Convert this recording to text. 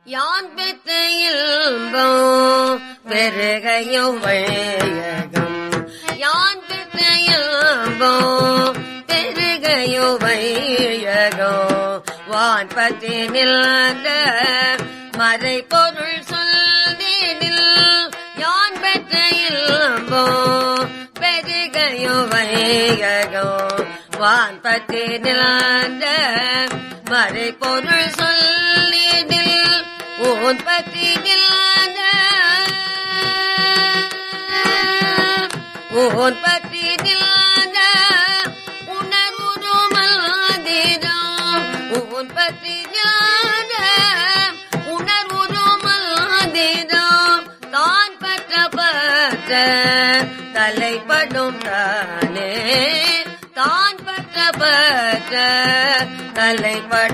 யான் பெற்ற இன்பம் பெருகையும் வையகம் யான் பெற்ற இன்பம் பெருகையும் வையகம் வான் பற்றி நின்ற மறை பொருள் சொல்லினில் யான் பெற்ற இன்பம் பெருகையும் வையகம் வான் பற்றி நின்ற மறை பொருள் சொல்லினில் உன் பற்றி நின்ற உன் பற்றி நின்ற உணர்வுருமல்திரம் உன் பற்றி நின்ற உணர்வுருமல்திரம் தான் பற்ற பற்ற தலைப்படும் தானே தான் பற்ற பற்ற தலைப்படும்